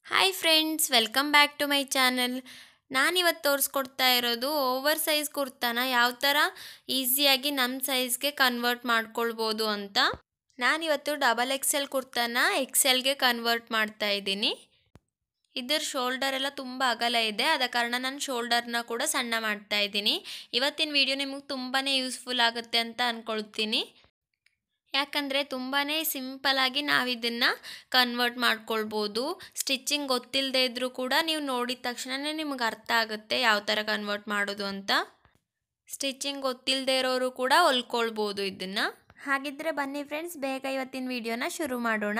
hi friends welcome back to my channel ನಾನಿವತ್ತು ತೋರಿಸ್ಕೊಡ್ತಾ ಇರೋದು ಓವರ್ ಸೈಜ್ ಕುರ್ತಾನ ಯಾವ ಥರ ಈಸಿಯಾಗಿ ನಮ್ಮ ಸೈಜ್ಗೆ ಕನ್ವರ್ಟ್ ಮಾಡ್ಕೊಳ್ಬೋದು ಅಂತ ನಾನಿವತ್ತು ಡಬಲ್ ಎಕ್ಸೆಲ್ ಕುರ್ತಾನ ಎಕ್ಸೆಲ್ಗೆ ಕನ್ವರ್ಟ್ ಮಾಡ್ತಾ ಇದ್ದೀನಿ ಇದರ ಶೋಲ್ಡರ್ ಎಲ್ಲ ತುಂಬ ಅಗಲ ಇದೆ ಆದ ಕಾರಣ ನಾನು ಶೋಲ್ಡರ್ನ ಕೂಡ ಸಣ್ಣ ಮಾಡ್ತಾ ಇದ್ದೀನಿ ಇವತ್ತಿನ ವಿಡಿಯೋ ನಿಮಗೆ ತುಂಬಾ ಯೂಸ್ಫುಲ್ ಆಗುತ್ತೆ ಅಂತ ಅಂದ್ಕೊಳ್ತೀನಿ ಯಾಕಂದರೆ ತುಂಬಾ ಸಿಂಪಲಾಗಿ ನಾವು ಇದನ್ನು ಕನ್ವರ್ಟ್ ಮಾಡ್ಕೊಳ್ಬೋದು ಸ್ಟಿಚ್ಚಿಂಗ್ ಗೊತ್ತಿಲ್ಲದೆ ಇದ್ದರೂ ಕೂಡ ನೀವು ನೋಡಿದ ತಕ್ಷಣವೇ ನಿಮಗೆ ಅರ್ಥ ಆಗುತ್ತೆ ಯಾವ ಥರ ಕನ್ವರ್ಟ್ ಮಾಡೋದು ಅಂತ ಸ್ಟಿಚ್ಚಿಂಗ್ ಗೊತ್ತಿಲ್ಲದೆ ಇರೋರು ಕೂಡ ಹೊಲ್ಕೊಳ್ಬೋದು ಇದನ್ನು ಹಾಗಿದ್ದರೆ ಬನ್ನಿ ಫ್ರೆಂಡ್ಸ್ ಬೇಗ ಇವತ್ತಿನ ವಿಡಿಯೋನ ಶುರು ಮಾಡೋಣ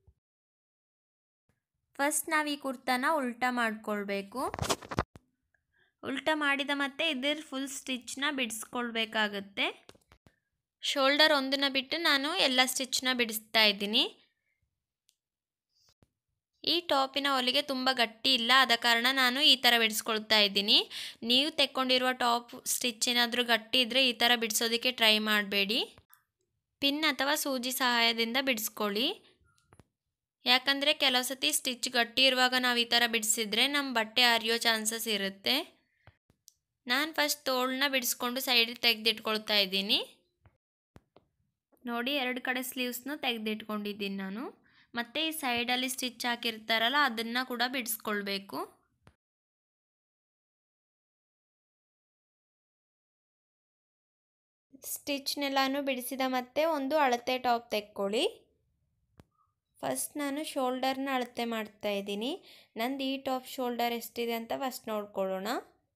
ಫಸ್ಟ್ ನಾವು ಈ ಕುರ್ತಾನ ಉಲ್ಟಾ ಮಾಡ್ಕೊಳ್ಬೇಕು ಉಲ್ಟಾ ಮಾಡಿದ ಮತ್ತೆ ಇದರ ಫುಲ್ ಸ್ಟಿಚ್ನ ಬಿಡಿಸ್ಕೊಳ್ಬೇಕಾಗತ್ತೆ ಶೋಲ್ಡರ್ ಒಂದನ್ನ ಬಿಟ್ಟು ನಾನು ಎಲ್ಲ ಸ್ಟಿಚ್ನ ಬಿಡಿಸ್ತಾ ಇದ್ದೀನಿ ಈ ಟಾಪಿನ ಹೊಲಿಗೆ ತುಂಬ ಗಟ್ಟಿ ಇಲ್ಲ ಆದ ಕಾರಣ ನಾನು ಈ ಥರ ಬಿಡಿಸ್ಕೊಳ್ತಾ ಇದ್ದೀನಿ ನೀವು ತೆಕ್ಕೊಂಡಿರುವ ಟಾಪ್ ಸ್ಟಿಚ್ ಏನಾದರೂ ಗಟ್ಟಿ ಇದ್ದರೆ ಈ ಥರ ಬಿಡಿಸೋದಕ್ಕೆ ಟ್ರೈ ಮಾಡಬೇಡಿ ಪಿನ್ ಅಥವಾ ಸೂಜಿ ಸಹಾಯದಿಂದ ಬಿಡಿಸ್ಕೊಳ್ಳಿ ಯಾಕಂದರೆ ಕೆಲವು ಸತಿ ಸ್ಟಿಚ್ ಗಟ್ಟಿ ಇರುವಾಗ ನಾವು ಈ ಥರ ಬಿಡಿಸಿದ್ರೆ ನಮ್ಮ ಬಟ್ಟೆ ಹರಿಯೋ ಚಾನ್ಸಸ್ ಇರುತ್ತೆ ನಾನು ಫಸ್ಟ್ ತೋಳನ್ನ ಬಿಡಿಸ್ಕೊಂಡು ಸೈಡಿಗೆ ತೆಗೆದಿಟ್ಕೊಳ್ತಾ ಇದ್ದೀನಿ ನೋಡಿ ಎರಡು ಕಡೆ ಸ್ಲೀವ್ಸ್ನು ತೆಗೆದಿಟ್ಕೊಂಡಿದ್ದೀನಿ ನಾನು ಮತ್ತು ಈ ಸೈಡಲ್ಲಿ ಸ್ಟಿಚ್ ಹಾಕಿರ್ತಾರಲ್ಲ ಅದನ್ನು ಕೂಡ ಬಿಡಿಸ್ಕೊಳ್ಬೇಕು ಸ್ಟಿಚ್ನೆಲ್ಲಾನು ಬಿಡಿಸಿದ ಮತ್ತೆ ಒಂದು ಅಳತೆ ಟಾಪ್ ತೆಕ್ಕೊಳ್ಳಿ ಫಸ್ಟ್ ನಾನು ಶೋಲ್ಡರ್ನ ಅಳತೆ ಮಾಡ್ತಾ ಇದ್ದೀನಿ ನಂದು ಈ ಟಾಪ್ ಶೋಲ್ಡರ್ ಎಷ್ಟಿದೆ ಅಂತ ಫಸ್ಟ್ ನೋಡ್ಕೊಳ್ಳೋಣ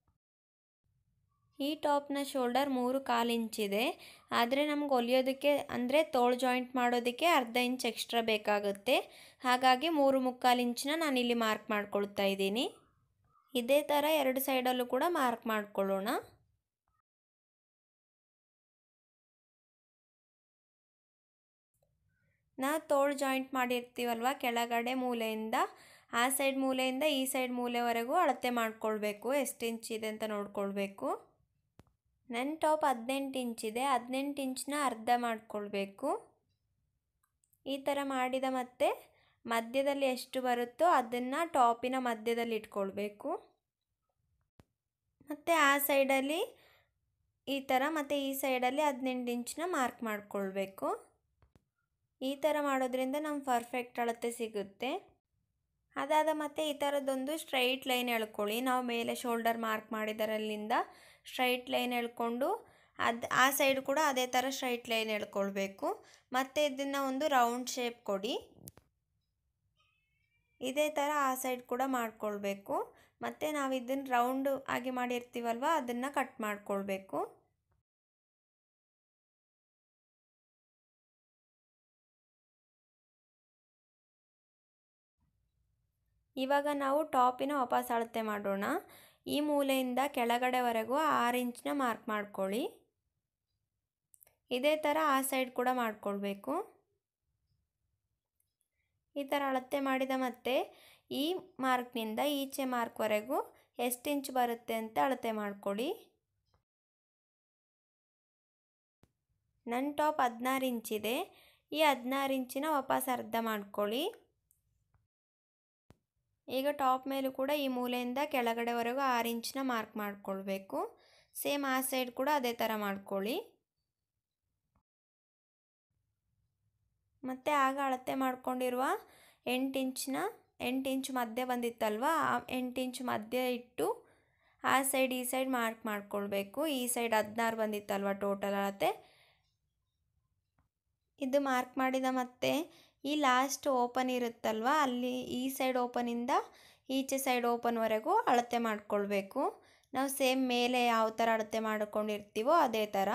ಈ ಟಾಪ್ನ ಶೋಲ್ಡರ್ ಮೂರು ಕಾಲು ಇಂಚಿದೆ ಆದರೆ ನಮ್ಗೆ ಹೊಲಿಯೋದಕ್ಕೆ ಅಂದರೆ ತೋಳು ಜಾಯಿಂಟ್ ಮಾಡೋದಕ್ಕೆ ಅರ್ಧ ಇಂಚ್ ಎಕ್ಸ್ಟ್ರಾ ಬೇಕಾಗುತ್ತೆ ಹಾಗಾಗಿ ಮೂರು ಮುಕ್ಕಾಲು ಇಂಚನ್ನ ನಾನಿಲ್ಲಿ ಮಾರ್ಕ್ ಮಾಡ್ಕೊಳ್ತಾ ಇದ್ದೀನಿ ಇದೇ ಥರ ಎರಡು ಸೈಡಲ್ಲೂ ಕೂಡ ಮಾರ್ಕ್ ಮಾಡ್ಕೊಳ್ಳೋಣ ನಾವು ತೋಳು ಜಾಯಿಂಟ್ ಮಾಡಿರ್ತೀವಲ್ವ ಕೆಳಗಡೆ ಮೂಲೆಯಿಂದ ಆ ಸೈಡ್ ಮೂಲೆಯಿಂದ ಈ ಸೈಡ್ ಮೂಲೆವರೆಗೂ ಅಳತೆ ಮಾಡ್ಕೊಳ್ಬೇಕು ಎಷ್ಟು ಇಂಚ್ ಇದೆ ಅಂತ ನೋಡ್ಕೊಳ್ಬೇಕು ನನ್ನ ಟಾಪ್ ಹದಿನೆಂಟು ಇಂಚಿದೆ ಹದಿನೆಂಟು ಇಂಚನ್ನ ಅರ್ಧ ಮಾಡ್ಕೊಳ್ಬೇಕು ಈ ಥರ ಮಾಡಿದ ಮತ್ತೆ ಮಧ್ಯದಲ್ಲಿ ಎಷ್ಟು ಬರುತ್ತೋ ಅದನ್ನು ಟಾಪಿನ ಮಧ್ಯದಲ್ಲಿ ಇಟ್ಕೊಳ್ಬೇಕು ಮತ್ತು ಆ ಸೈಡಲ್ಲಿ ಈ ಥರ ಮತ್ತು ಈ ಸೈಡಲ್ಲಿ ಹದಿನೆಂಟು ಇಂಚನ್ನ ಮಾರ್ಕ್ ಮಾಡ್ಕೊಳ್ಬೇಕು ಈ ಥರ ಮಾಡೋದ್ರಿಂದ ನಮ್ಗೆ ಪರ್ಫೆಕ್ಟ್ ಅಳತೆ ಸಿಗುತ್ತೆ ಅದಾದ ಮತ್ತೆ ಈ ಥರದ್ದೊಂದು ಸ್ಟ್ರೈಟ್ ಲೈನ್ ಎಳ್ಕೊಳ್ಳಿ ನಾವು ಮೇಲೆ ಶೋಲ್ಡರ್ ಮಾರ್ಕ್ ಮಾಡಿದರಲ್ಲಿಂದ ಸ್ಟ್ರೈಟ್ ಲೈನ್ ಎಳ್ಕೊಂಡು ಅದು ಆ ಸೈಡ್ ಕೂಡ ಅದೇ ಥರ ಸ್ಟ್ರೈಟ್ ಲೈನ್ ಎಳ್ಕೊಳ್ಬೇಕು ಮತ್ತು ಇದನ್ನು ಒಂದು ರೌಂಡ್ ಶೇಪ್ ಕೊಡಿ ಇದೇ ಥರ ಆ ಸೈಡ್ ಕೂಡ ಮಾಡ್ಕೊಳ್ಬೇಕು ಮತ್ತು ನಾವು ಇದನ್ನು ರೌಂಡ್ ಆಗಿ ಮಾಡಿರ್ತೀವಲ್ವ ಅದನ್ನು ಕಟ್ ಮಾಡ್ಕೊಳ್ಬೇಕು ಇವಾಗ ನಾವು ಟಾಪಿನ ವಾಪಸ್ ಅಳತೆ ಮಾಡೋಣ ಈ ಮೂಲೆಯಿಂದ ಕೆಳಗಡೆವರೆಗೂ ಆರು ಇಂಚನ್ನ ಮಾರ್ಕ್ ಮಾಡ್ಕೊಳ್ಳಿ ಇದೇ ಥರ ಆ ಸೈಡ್ ಕೂಡ ಮಾಡ್ಕೊಳ್ಬೇಕು ಈ ಥರ ಅಳತೆ ಮಾಡಿದ ಮತ್ತೆ ಈ ಮಾರ್ಕ್ನಿಂದ ಈಚೆ ಮಾರ್ಕ್ವರೆಗೂ ಎಷ್ಟು ಇಂಚ್ ಬರುತ್ತೆ ಅಂತ ಅಳತೆ ಮಾಡ್ಕೊಳ್ಳಿ ನನ್ನ ಟಾಪ್ ಹದಿನಾರು ಇಂಚಿದೆ ಈ ಹದಿನಾರು ಇಂಚಿನ ವಾಪಸ್ ಅರ್ಧ ಮಾಡ್ಕೊಳ್ಳಿ ಈಗ ಟಾಪ್ ಮೇಲೂ ಕೂಡ ಈ ಮೂಲೆಯಿಂದ ಕೆಳಗಡೆವರೆಗೂ ಆರು ಇಂಚನ್ನ ಮಾರ್ಕ್ ಮಾಡ್ಕೊಳ್ಬೇಕು ಸೇಮ್ ಆ ಸೈಡ್ ಕೂಡ ಅದೇ ಥರ ಮಾಡ್ಕೊಳ್ಳಿ ಮತ್ತು ಆಗ ಅಳತೆ ಮಾಡ್ಕೊಂಡಿರುವ ಎಂಟು ಇಂಚಿನ ಎಂಟು ಇಂಚ್ ಮಧ್ಯೆ ಬಂದಿತ್ತಲ್ವ ಆ ಎಂಟು ಇಂಚ್ ಮಧ್ಯೆ ಇಟ್ಟು ಆ ಸೈಡ್ ಈ ಸೈಡ್ ಮಾರ್ಕ್ ಮಾಡ್ಕೊಳ್ಬೇಕು ಈ ಸೈಡ್ ಹದಿನಾರು ಬಂದಿತ್ತಲ್ವ ಟೋಟಲ್ ಅಳತೆ ಇದು ಮಾರ್ಕ್ ಮಾಡಿದ ಮತ್ತೆ ಈ ಲಾಸ್ಟ್ ಓಪನ್ ಇರುತ್ತಲ್ವ ಅಲ್ಲಿ ಈ ಸೈಡ್ ಓಪನಿಂದ ಈಚೆ ಸೈಡ್ ಓಪನ್ವರೆಗೂ ಅಳತೆ ಮಾಡ್ಕೊಳ್ಬೇಕು ನಾವು ಸೇಮ್ ಮೇಲೆ ಯಾವ ಥರ ಅಳತೆ ಮಾಡ್ಕೊಂಡಿರ್ತೀವೋ ಅದೇ ಥರ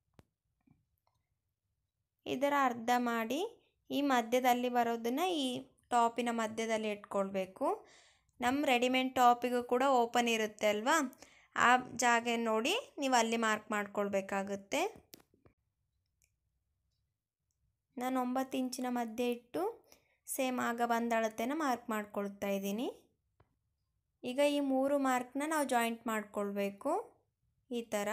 ಇದರ ಅರ್ಧ ಮಾಡಿ ಈ ಮಧ್ಯದಲ್ಲಿ ಬರೋದನ್ನು ಈ ಟಾಪಿನ ಮಧ್ಯದಲ್ಲಿ ಇಟ್ಕೊಳ್ಬೇಕು ನಮ್ಮ ರೆಡಿಮೇಡ್ ಟಾಪಿಗೂ ಕೂಡ ಓಪನ್ ಇರುತ್ತೆ ಅಲ್ವಾ ಆ ಜಾಗ ನೋಡಿ ನೀವು ಅಲ್ಲಿ ಮಾರ್ಕ್ ಮಾಡ್ಕೊಳ್ಬೇಕಾಗುತ್ತೆ ನಾನು ಒಂಬತ್ತು ಇಂಚಿನ ಮಧ್ಯೆ ಇಟ್ಟು ಸೇಮ್ ಆಗ ಬಂದ ಅಳತೆನ ಮಾರ್ಕ್ ಮಾಡ್ಕೊಳ್ತಾ ಇದ್ದೀನಿ ಈಗ ಈ ಮೂರು ಮಾರ್ಕ್ನ ನಾವು ಜಾಯಿಂಟ್ ಮಾಡ್ಕೊಳ್ಬೇಕು ಈ ಥರ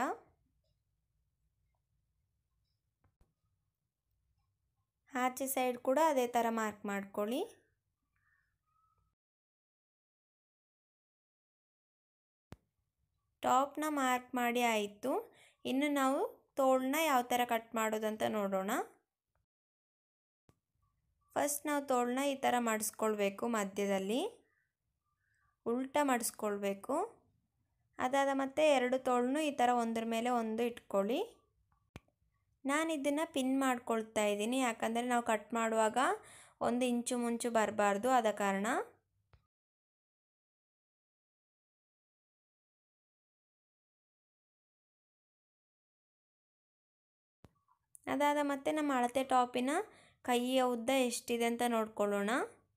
ಆಚೆ ಸೈಡ್ ಕೂಡ ಅದೇ ಥರ ಮಾರ್ಕ್ ಮಾಡ್ಕೊಳ್ಳಿ ಟಾಪ್ನ ಮಾರ್ಕ್ ಮಾಡಿ ಆಯಿತು ಇನ್ನು ನಾವು ತೋಳನ್ನ ಯಾವ ಥರ ಕಟ್ ಮಾಡೋದು ಅಂತ ನೋಡೋಣ ಫಸ್ಟ್ ನಾವು ತೋಳನ್ನ ಈ ಥರ ಮಾಡಿಸ್ಕೊಳ್ಬೇಕು ಮಧ್ಯದಲ್ಲಿ ಉಲ್ಟ ಮಾಡಿಸ್ಕೊಳ್ಬೇಕು ಅದಾದ ಮತ್ತೆ ಎರಡು ತೋಳನ್ನು ಈ ಥರ ಒಂದ್ರ ಮೇಲೆ ಒಂದು ಇಟ್ಕೊಳ್ಳಿ ನಾನು ಇದನ್ನು ಪಿನ್ ಮಾಡ್ಕೊಳ್ತಾ ಇದ್ದೀನಿ ಯಾಕಂದರೆ ನಾವು ಕಟ್ ಮಾಡುವಾಗ ಒಂದು ಇಂಚು ಮುಂಚು ಬರಬಾರ್ದು ಆದ ಕಾರಣ ಅದಾದ ಮತ್ತೆ ನಮ್ಮ ಅಳತೆ ಟಾಪಿನ ಕೈಯ ಉದ್ದ ಎಷ್ಟಿದೆ ಅಂತ ನೋಡ್ಕೊಳ್ಳೋಣ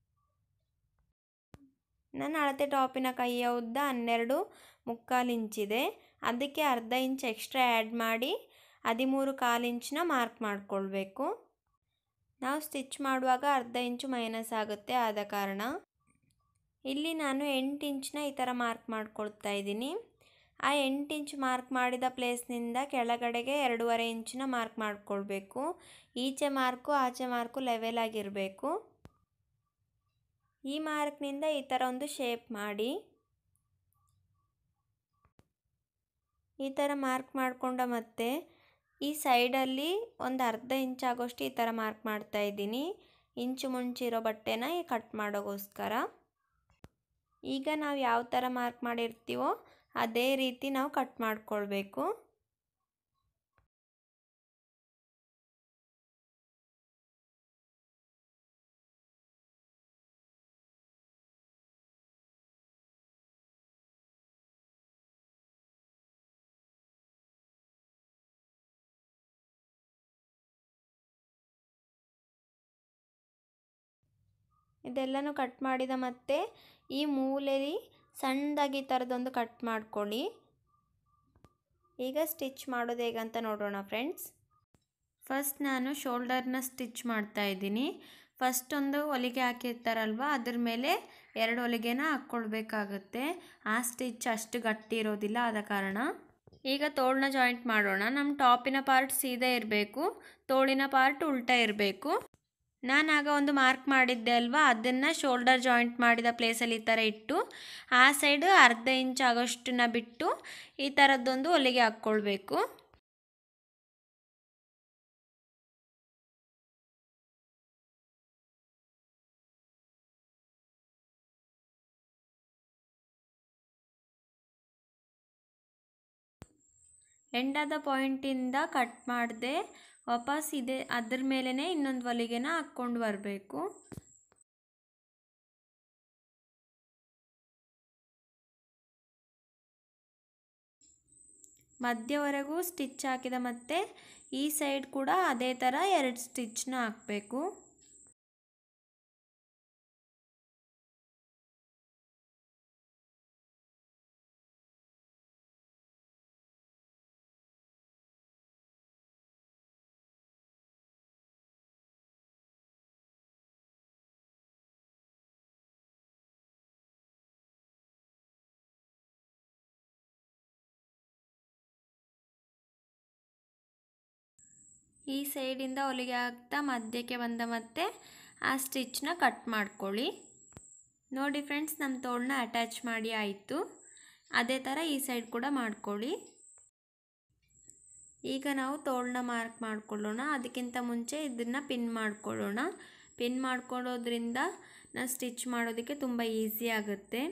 ನನ್ನ ಅಳತೆ ಟಾಪಿನ ಕೈಯ ಉದ್ದ ಹನ್ನೆರಡು ಮುಕ್ಕಾಲು ಇಂಚಿದೆ ಅದಕ್ಕೆ ಅರ್ಧ ಇಂಚ್ ಎಕ್ಸ್ಟ್ರಾ ಆ್ಯಡ್ ಮಾಡಿ ಹದಿಮೂರು ಕಾಲು ಇಂಚನ್ನ ಮಾರ್ಕ್ ಮಾಡಿಕೊಳ್ಬೇಕು ನಾವು ಸ್ಟಿಚ್ ಮಾಡುವಾಗ ಅರ್ಧ ಇಂಚು ಮೈನಸ್ ಆಗುತ್ತೆ ಆದ ಕಾರಣ ಇಲ್ಲಿ ನಾನು ಎಂಟು ಇಂಚನ್ನ ಈ ಥರ ಮಾರ್ಕ್ ಮಾಡ್ಕೊಳ್ತಾ ಇದ್ದೀನಿ ಆ ಎಂಟು ಇಂಚ್ ಮಾರ್ಕ್ ಮಾಡಿದ ಪ್ಲೇಸ್ನಿಂದ ಕೆಳಗಡೆಗೆ ಎರಡೂವರೆ ಇಂಚನ್ನ ಮಾರ್ಕ್ ಮಾಡಿಕೊಳ್ಬೇಕು ಈಚೆ ಮಾರ್ಕು ಆಚೆ ಮಾರ್ಕು ಲೆವೆಲ್ ಆಗಿರಬೇಕು ಈ ಮಾರ್ಕ್ನಿಂದ ಈ ಥರ ಒಂದು ಶೇಪ್ ಮಾಡಿ ಈ ಥರ ಮಾರ್ಕ್ ಮಾಡಿಕೊಂಡ ಮತ್ತೆ ಈ ಸೈಡಲ್ಲಿ ಒಂದು ಅರ್ಧ ಇಂಚ್ ಆಗೋಷ್ಟು ಈ ಥರ ಮಾರ್ಕ್ ಮಾಡ್ತಾ ಇದ್ದೀನಿ ಇಂಚು ಮುಂಚಿರೋ ಬಟ್ಟೆನ ಕಟ್ ಮಾಡೋಗೋಸ್ಕರ ಈಗ ನಾವು ಯಾವ ಥರ ಮಾರ್ಕ್ ಮಾಡಿರ್ತೀವೋ ಅದೇ ರೀತಿ ನಾವು ಕಟ್ ಮಾಡಿಕೊಳ್ಬೇಕು ಇದೆಲ್ಲನೂ ಕಟ್ ಮಾಡಿದ ಮತ್ತೆ ಈ ಮೂಲೆಯಲ್ಲಿ ಸಣ್ಣದಾಗಿ ಥರದೊಂದು ಕಟ್ ಮಾಡ್ಕೊಳ್ಳಿ ಈಗ ಸ್ಟಿಚ್ ಮಾಡೋದು ಹೇಗಂತ ನೋಡೋಣ ಫ್ರೆಂಡ್ಸ್ ಫಸ್ಟ್ ನಾನು ಶೋಲ್ಡರ್ನ ಸ್ಟಿಚ್ ಮಾಡ್ತಾ ಇದ್ದೀನಿ ಫಸ್ಟ್ ಒಂದು ಹೊಲಿಗೆ ಹಾಕಿರ್ತಾರಲ್ವ ಅದ್ರ ಮೇಲೆ ಎರಡು ಹೊಲಿಗೆನ ಹಾಕ್ಕೊಳ್ಬೇಕಾಗುತ್ತೆ ಆ ಸ್ಟಿಚ್ ಅಷ್ಟು ಗಟ್ಟಿ ಇರೋದಿಲ್ಲ ಆದ ಕಾರಣ ಈಗ ತೋಳನ್ನ ಜಾಯಿಂಟ್ ಮಾಡೋಣ ನಮ್ಮ ಟಾಪಿನ ಪಾರ್ಟ್ ಸೀದಾ ಇರಬೇಕು ತೋಳಿನ ಪಾರ್ಟ್ ಉಲ್ಟಾ ಇರಬೇಕು ನಾನು ಆಗ ಒಂದು ಮಾರ್ಕ್ ಮಾಡಿದ್ದೆ ಅಲ್ವಾ ಅದನ್ನು ಶೋಲ್ಡರ್ ಜಾಯಿಂಟ್ ಮಾಡಿದ ಪ್ಲೇಸಲ್ಲಿ ಈ ಥರ ಇಟ್ಟು ಆ ಸೈಡು ಅರ್ಧ ಇಂಚ್ ಆಗೋಷ್ಟನ್ನ ಬಿಟ್ಟು ಈ ಥರದ್ದೊಂದು ಹೊಲಿಗೆ ಹಾಕ್ಕೊಳ್ಬೇಕು ಎಂಡಾದ ಪಾಯಿಂಟಿಂದ ಕಟ್ ಮಾಡಿದೆ ವಾಪಸ್ ಇದೆ ಅದ್ರ ಮೇಲೇ ಇನ್ನೊಂದು ಹೊಲಿಗೆನ ಹಾಕ್ಕೊಂಡು ಬರಬೇಕು ಮಧ್ಯವರೆಗೂ ಸ್ಟಿಚ್ ಹಾಕಿದ ಮತ್ತೆ ಈ ಸೈಡ್ ಕೂಡ ಅದೇ ಥರ ಎರಡು ಸ್ಟಿಚ್ನ ಹಾಕಬೇಕು ಈ ಸೈಡಿಂದ ಹೊಲಿಗೆ ಹಾಕ್ತಾ ಮಧ್ಯಕ್ಕೆ ಬಂದ ಮತ್ತೆ ಆ ಸ್ಟಿಚ್ನ ಕಟ್ ಮಾಡ್ಕೊಳ್ಳಿ ನೋಡಿ ಫ್ರೆಂಡ್ಸ್ ನಮ್ಮ ತೋಳನ್ನ ಅಟ್ಯಾಚ್ ಮಾಡಿ ಆಯಿತು ಅದೇ ಥರ ಈ ಸೈಡ್ ಕೂಡ ಮಾಡ್ಕೊಳ್ಳಿ ಈಗ ನಾವು ತೋಳನ್ನ ಮಾರ್ಕ್ ಮಾಡ್ಕೊಳ್ಳೋಣ ಅದಕ್ಕಿಂತ ಮುಂಚೆ ಇದನ್ನು ಪಿನ್ ಮಾಡ್ಕೊಳ್ಳೋಣ ಪಿನ್ ಮಾಡ್ಕೊಳ್ಳೋದ್ರಿಂದ ನಾವು ಸ್ಟಿಚ್ ಮಾಡೋದಕ್ಕೆ ತುಂಬ ಈಸಿ ಆಗುತ್ತೆ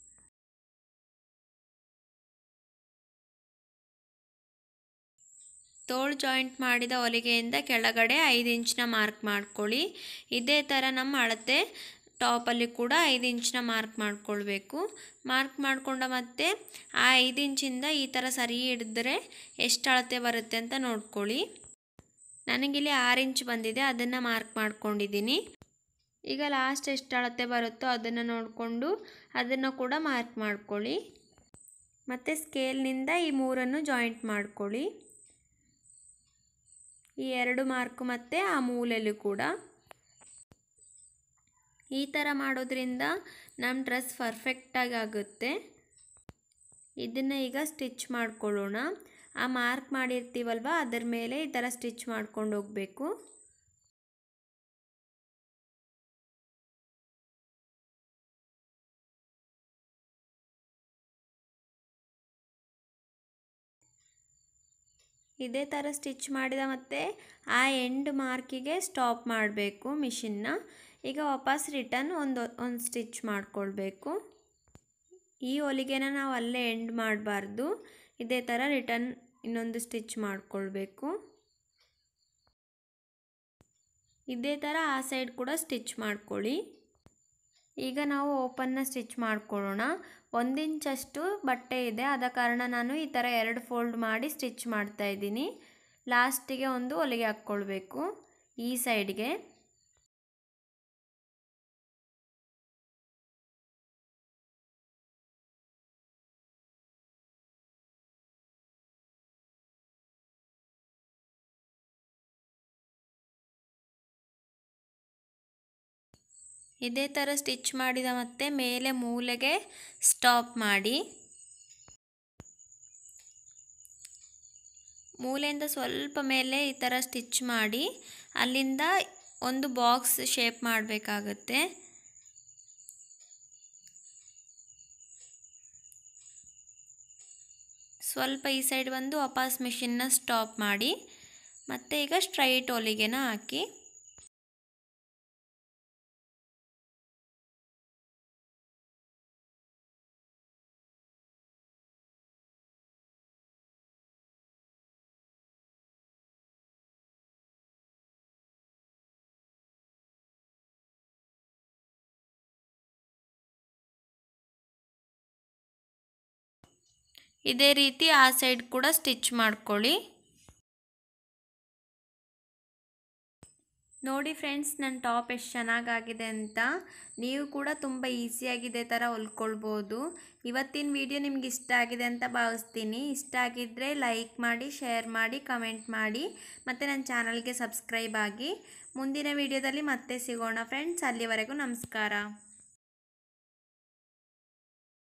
ತೋಳು ಜಾಯಿಂಟ್ ಮಾಡಿದ ಹೊಲಿಗೆಯಿಂದ ಕೆಳಗಡೆ ಐದು ಇಂಚನ್ನ ಮಾರ್ಕ್ ಮಾಡ್ಕೊಳ್ಳಿ ಇದೇ ಥರ ನಮ್ಮ ಅಳತೆ ಟಾಪಲ್ಲಿ ಕೂಡ ಐದು ಇಂಚನ್ನ ಮಾರ್ಕ್ ಮಾಡ್ಕೊಳ್ಬೇಕು ಮಾರ್ಕ್ ಮಾಡಿಕೊಂಡ ಮತ್ತೆ ಆ ಐದು ಇಂಚಿಂದ ಈ ಥರ ಸರಿ ಹಿಡಿದ್ರೆ ಎಷ್ಟು ಅಳತೆ ಬರುತ್ತೆ ಅಂತ ನೋಡ್ಕೊಳ್ಳಿ ನನಗಿಲ್ಲಿ ಆರು ಇಂಚ್ ಬಂದಿದೆ ಅದನ್ನು ಮಾರ್ಕ್ ಮಾಡ್ಕೊಂಡಿದ್ದೀನಿ ಈಗ ಲಾಸ್ಟ್ ಎಷ್ಟು ಅಳತೆ ಬರುತ್ತೋ ಅದನ್ನು ನೋಡಿಕೊಂಡು ಅದನ್ನು ಕೂಡ ಮಾರ್ಕ್ ಮಾಡ್ಕೊಳ್ಳಿ ಮತ್ತು ಸ್ಕೇಲ್ನಿಂದ ಈ ಮೂರನ್ನು ಜಾಯಿಂಟ್ ಮಾಡ್ಕೊಳ್ಳಿ ಈ ಎರಡು ಮಾರ್ಕ್ ಮತ್ತು ಆ ಮೂಲೆಯಲ್ಲೂ ಕೂಡ ಈ ಥರ ಮಾಡೋದ್ರಿಂದ ನಮ್ಮ ಡ್ರೆಸ್ ಪರ್ಫೆಕ್ಟಾಗಿ ಆಗುತ್ತೆ ಇದನ್ನು ಈಗ ಸ್ಟಿಚ್ ಮಾಡ್ಕೊಳ್ಳೋಣ ಆ ಮಾರ್ಕ್ ಮಾಡಿರ್ತೀವಲ್ವ ಅದರ ಮೇಲೆ ಈ ಥರ ಸ್ಟಿಚ್ ಮಾಡ್ಕೊಂಡು ಹೋಗಬೇಕು ಇದೇ ಥರ ಸ್ಟಿಚ್ ಮಾಡಿದ ಮತ್ತು ಆ ಎಂಡ್ ಮಾರ್ಕಿಗೆ ಸ್ಟಾಪ್ ಮಾಡಬೇಕು ಮಿಷಿನ್ನ ಈಗ ವಾಪಸ್ ರಿಟರ್ನ್ ಒಂದು ಒಂದು ಸ್ಟಿಚ್ ಮಾಡಿಕೊಳ್ಬೇಕು ಈ ಹೊಲಿಗೆನ ನಾವು ಅಲ್ಲೇ ಎಂಡ್ ಮಾಡಬಾರ್ದು ಇದೇ ಥರ ರಿಟರ್ನ್ ಇನ್ನೊಂದು ಸ್ಟಿಚ್ ಮಾಡಿಕೊಳ್ಬೇಕು ಇದೇ ಥರ ಆ ಸೈಡ್ ಕೂಡ ಸ್ಟಿಚ್ ಮಾಡ್ಕೊಳ್ಳಿ ಈಗ ನಾವು ಓಪನ್ನ ಸ್ಟಿಚ್ ಮಾಡ್ಕೊಳ್ಳೋಣ ಒಂದು ಇಂಚಷ್ಟು ಬಟ್ಟೆ ಇದೆ ಆದ ಕಾರಣ ನಾನು ಈ ಥರ ಎರಡು ಫೋಲ್ಡ್ ಮಾಡಿ ಸ್ಟಿಚ್ ಮಾಡ್ತಾ ಇದ್ದೀನಿ ಲಾಸ್ಟಿಗೆ ಒಂದು ಹೊಲಿಗೆ ಹಾಕ್ಕೊಳ್ಬೇಕು ಈ ಸೈಡ್ಗೆ ಇದೇ ಥರ ಸ್ಟಿಚ್ ಮಾಡಿದ ಮತ್ತೆ ಮೇಲೆ ಮೂಲೆಗೆ ಸ್ಟಾಪ್ ಮಾಡಿ ಮೂಲೆಯಿಂದ ಸ್ವಲ್ಪ ಮೇಲೆ ಈ ಥರ ಸ್ಟಿಚ್ ಮಾಡಿ ಅಲ್ಲಿಂದ ಒಂದು ಬಾಕ್ಸ್ ಶೇಪ್ ಮಾಡಬೇಕಾಗತ್ತೆ ಸ್ವಲ್ಪ ಈ ಸೈಡ್ ಬಂದು ವಾಪಸ್ ಮಿಷಿನ್ನ ಸ್ಟಾಪ್ ಮಾಡಿ ಮತ್ತು ಈಗ ಸ್ಟ್ರೈಟ್ ಹೊಲಿಗೆನ ಹಾಕಿ ಇದೇ ರೀತಿ ಆ ಸೈಡ್ ಕೂಡ ಸ್ಟಿಚ್ ಮಾಡ್ಕೊಳ್ಳಿ ನೋಡಿ ಫ್ರೆಂಡ್ಸ್ ನನ್ನ ಟಾಪ್ ಎಷ್ಟು ಚೆನ್ನಾಗಾಗಿದೆ ಅಂತ ನೀವು ಕೂಡ ತುಂಬ ಈಸಿಯಾಗಿದೆ ಥರ ಹೊಲ್ಕೊಳ್ಬೋದು ಇವತ್ತಿನ ವಿಡಿಯೋ ನಿಮ್ಗೆ ಇಷ್ಟ ಆಗಿದೆ ಅಂತ ಭಾವಿಸ್ತೀನಿ ಇಷ್ಟ ಆಗಿದ್ದರೆ ಲೈಕ್ ಮಾಡಿ ಶೇರ್ ಮಾಡಿ ಕಮೆಂಟ್ ಮಾಡಿ ಮತ್ತು ನನ್ನ ಚಾನಲ್ಗೆ ಸಬ್ಸ್ಕ್ರೈಬ್ ಆಗಿ ಮುಂದಿನ ವಿಡಿಯೋದಲ್ಲಿ ಮತ್ತೆ ಸಿಗೋಣ ಫ್ರೆಂಡ್ಸ್ ಅಲ್ಲಿವರೆಗೂ ನಮಸ್ಕಾರ